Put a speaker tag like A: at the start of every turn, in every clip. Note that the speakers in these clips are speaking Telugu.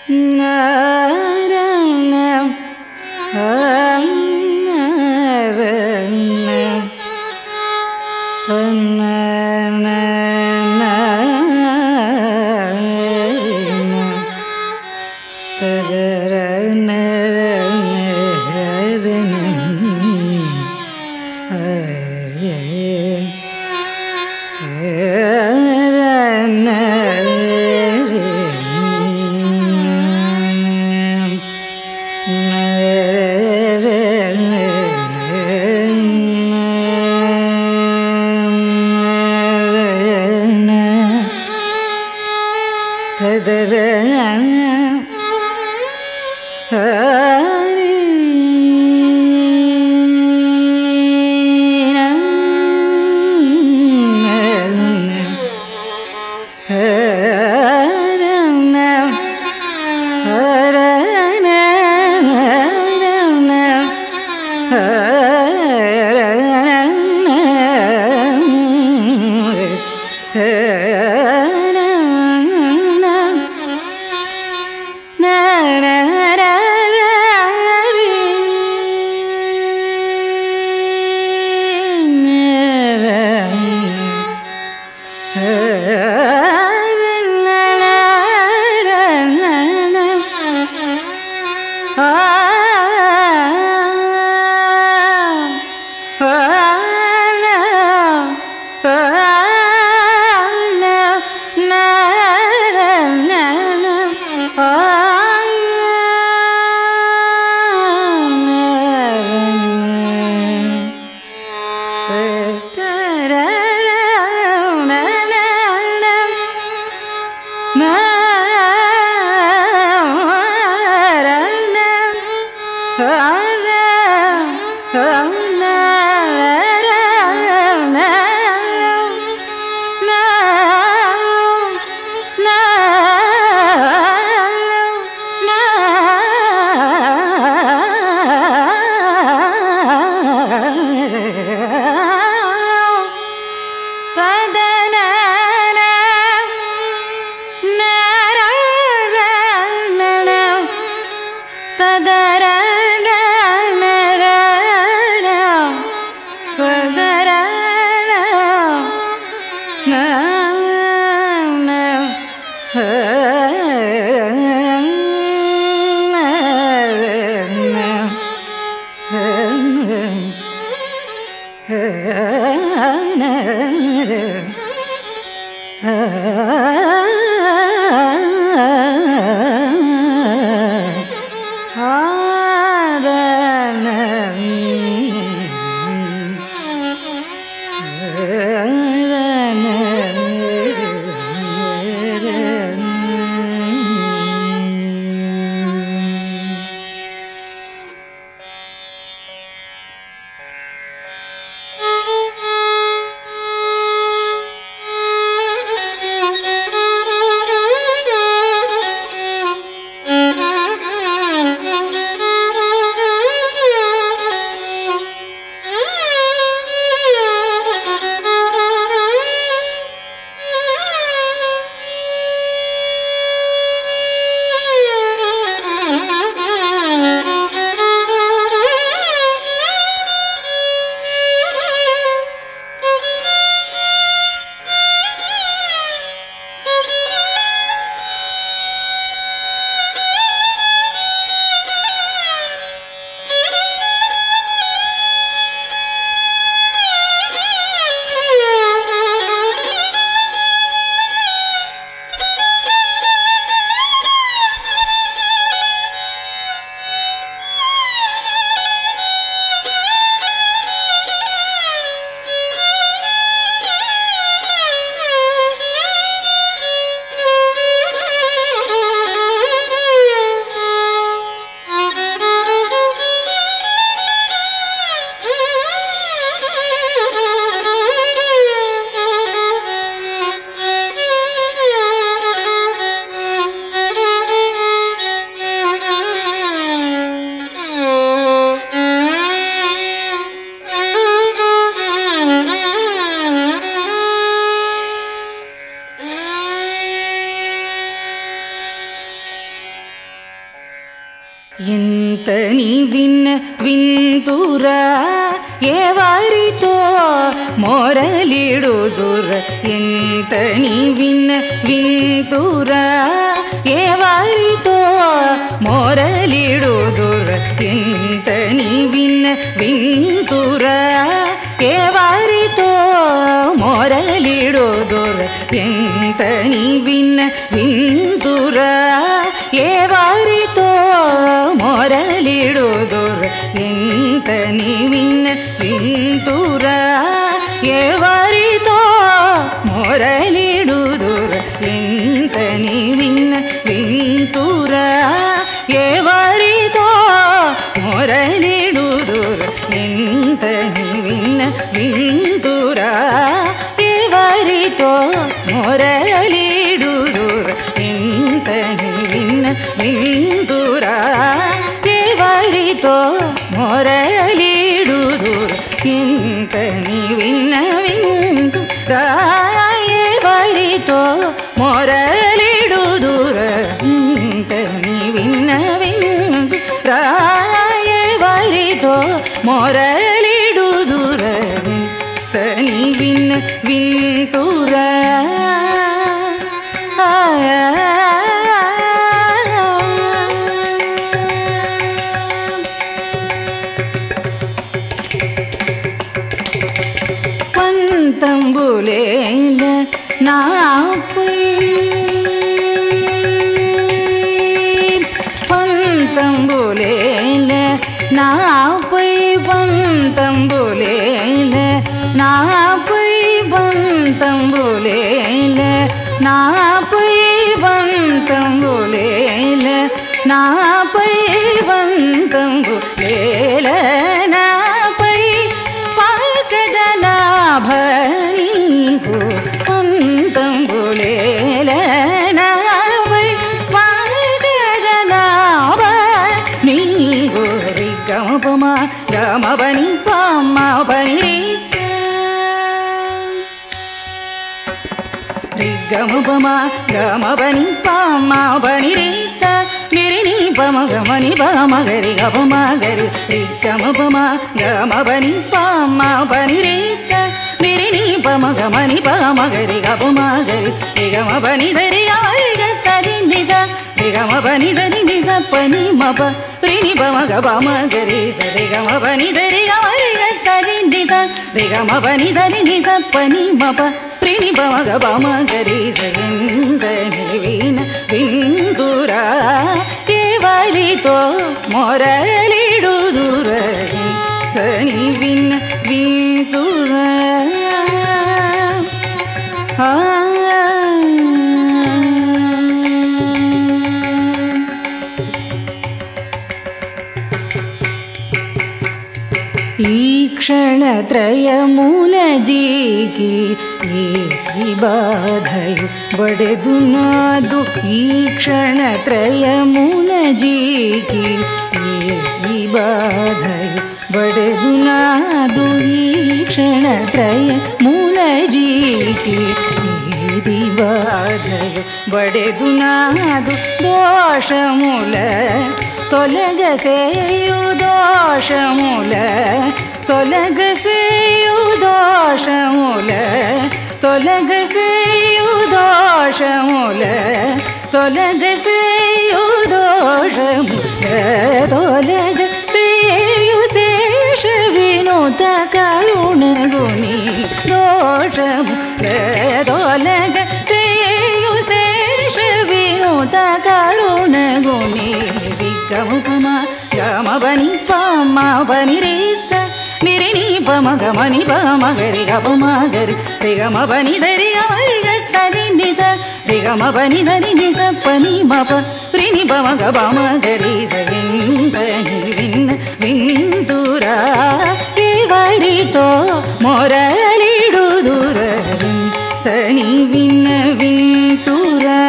A: Thank you. ఎంత నీ విన్న వింతుర ఎవరితో మొరలిడుదుర ఎంత నీ విన్న వింతుర ఎవరితో మొరలిడుదుర ఎంత నీ విన్న వింతుర ఎవరితో మొరలిడుదుర ఎంత నీ విన్న వింతుర ఎవరితో మొరలిడుదుర ఎంత నీ విన్న వింతుర ఎవరితో మొరలిడుదుర ఎంత నీ విన్న వింతుర ఎవరితో మొరలిడుదుర ఎంత నీ విన్న వింతుర ఎవరితో మొరలిడుదుర ఎంత నీ విన్న వింతుర ఎవరితో మొరలిడుదుర ఎంత నీ విన్న వింతుర ఎవరితో మొరలిడుదుర ఎంత నీ విన్న వింతుర ఎవరితో మొరలిడుదుర తని విన్న వింతుర పంతంబులేల నాపై పంతంబులేల నాపై పంతంబులేల నాపై పంతంబులేల నాపై పంతంబులేల నాపై పంతంబులేల నాపై పాక జనాభనీకు పంతంబులేల నాపై పాక జనాభ నీకు రిగమపమ గమపని పమ్మ పని రిగమపమ గమపని పమ్మ పని రీస నిరిని పమ గమని పమ గరి గపమ గరి రిగమపమ గమపని పమ్మ పని రీస నిరిని పమ గమని పమ గరి గపమ గరి రిగమ పని ధరి గ సరి నిజ రిగమ పని ధరి నిజ పని మప రిని పమ గపమ గరి సరి గమ పని ధరి గ సరి నిజ రిగమ పని ధరి నిజ పని మప రిని పమ గపమ గరి సరిందని విన విందురా ఎవరితో మొరలిడుదుర తని విన్న విందురా ఆ ఈ ಕ್ಷಣತ್ರಯಮೂಲ ಜೀಗಿ ಏಕಿ ಬಾಧಯು ಬಡೆದುನಾದು ಈ ಕ್ಷಣತ್ರಯಮೂಲ ಜೀಗಿ ಏಕಿ ಬಾಧಯು ಬಡೆದುನಾದು ಈ ಕ್ಷಣತ್ರಯ ಮೂಲ ಜೀಗಿ ఏది బాధలు బడెదునాదు దోషముల తొలగసేయు దోషముల తొలగసేయు దోషముల తొలగసేయు దోషముల తొలగసేయు దోషముల తొలగసేయు శేష వినోద కరుణగుని దోషముల తొలగ సేయు శేష వినోద కరుణగుని విగముపమ గమబని పమ బని రేచ నిరిని పమ గమని పమ గరి గపమ గరి రిగమ బని ధరి గమరి గరి నిస రిగమ బని ధరి నిస పని మప రిని పమ గపమ గరి సవిందని విన్న విందురా ఎవరితో మొరలిడుదుర తని విన్న వింటురా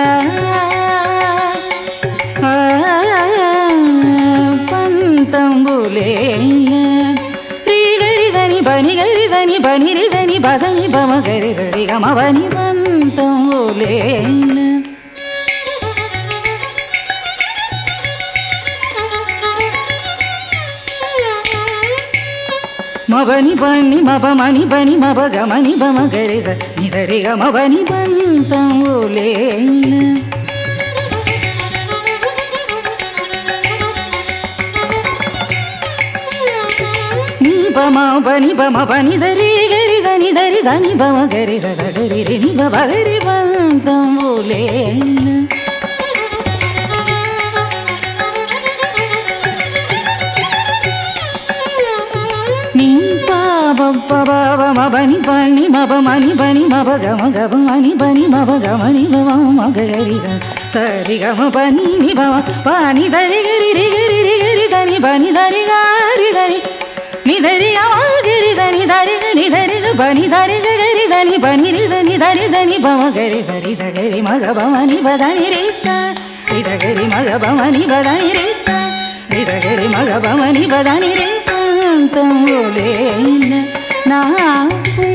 A: పంతంబులేన శ్రీగరి సని బని గరి సని బని రి సని బసని బమ గరి సరి గమ బని పంతంబులేన మబని పని మబ మని పని మబ గమని బమ గరి స నిదరి గమ బని పంతములేన నీ బమ బని బమ బని సరి గరి సని సరి సని బమ గరి స స గరి రి ని బ గరి పంతములేన నీ పాప బాబ మబని పని మబ మని పని మబ గమ గమ మని పని మబ గమని బమ మగ గరి స సరి గమ పని ని బమ పాని సరి గరి రి గరి రి గరి సని పని సరి గారి సని ని సరి గమ గరి సని సరి గని సరి గ పని సరి గ గరి సని పని రి సని సరి సని బమ గరి సరి స గరి మగ బమ ని బదని రి స రి స గరి మగ బమ ని బదని రి స రి స గరి మగ బమ ని బదని రి పంతములేన నా